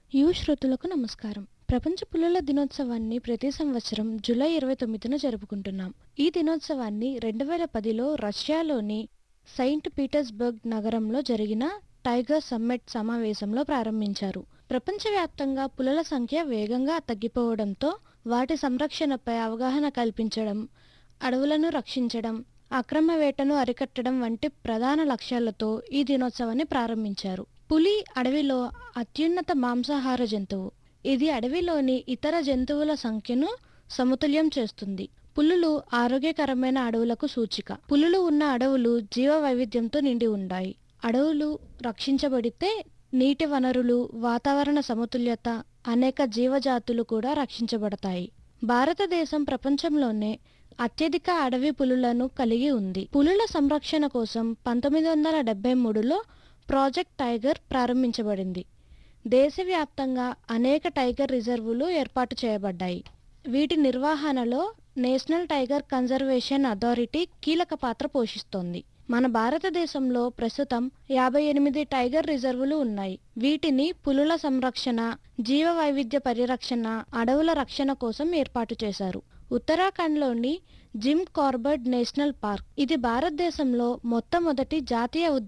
you శ్రోతులకు నమస్కారం ప్రపంచ పులుల దినోత్సవాన్ని ప్రతి సంవత్సరం జూలై ఇరవై తొమ్మిదిన జరుపుకుంటున్నాం ఈ దినోత్సవాన్ని రెండు వేల పదిలో రష్యాలోని సెయింట్ పీటర్స్బర్గ్ నగరంలో జరిగిన టైగర్ సమ్మిట్ సమావేశంలో ప్రారంభించారు ప్రపంచవ్యాప్తంగా పులుల సంఖ్య వేగంగా తగ్గిపోవడంతో వాటి సంరక్షణపై అవగాహన కల్పించడం అడవులను రక్షించడం అక్రమ వేటను అరికట్టడం వంటి ప్రధాన లక్ష్యాలతో ఈ దినోత్సవాన్ని ప్రారంభించారు పులి అడవిలో అత్యున్నత మాంసాహార జంతువు ఇది అడవిలోని ఇతర జంతువుల సంఖ్యను సమతుల్యం చేస్తుంది పులులు ఆరోగ్యకరమైన అడవులకు సూచిక పులులు ఉన్న అడవులు జీవ వైవిధ్యంతో నిండి ఉన్నాయి అడవులు రక్షించబడితే నీటి వనరులు వాతావరణ సమతుల్యత అనేక జీవజాతులు కూడా రక్షించబడతాయి భారతదేశం ప్రపంచంలోనే అత్యధిక అడవి పులులను కలిగి ఉంది పులుల సంరక్షణ కోసం పంతొమ్మిది వందల డెబ్బై మూడులో ప్రాజెక్ట్ టైగర్ ప్రారంభించబడింది దేశవ్యాప్తంగా అనేక టైగర్ రిజర్వులు ఏర్పాటు చేయబడ్డాయి వీటి నిర్వహణలో నేషనల్ టైగర్ కన్జర్వేషన్ అథారిటీ కీలక పాత్ర పోషిస్తోంది మన భారతదేశంలో ప్రస్తుతం యాభై ఎనిమిది టైగర్ రిజర్వులు ఉన్నాయి వీటిని పులుల సంరక్షణ జీవ వైవిధ్య పరిరక్షణ అడవుల రక్షణ కోసం ఏర్పాటు చేశారు ఉత్తరాఖండ్లోని జిమ్ కార్బెట్ నేషనల్ పార్క్ ఇది భారతదేశంలో మొట్టమొదటి జాతీయ ఉద్యాన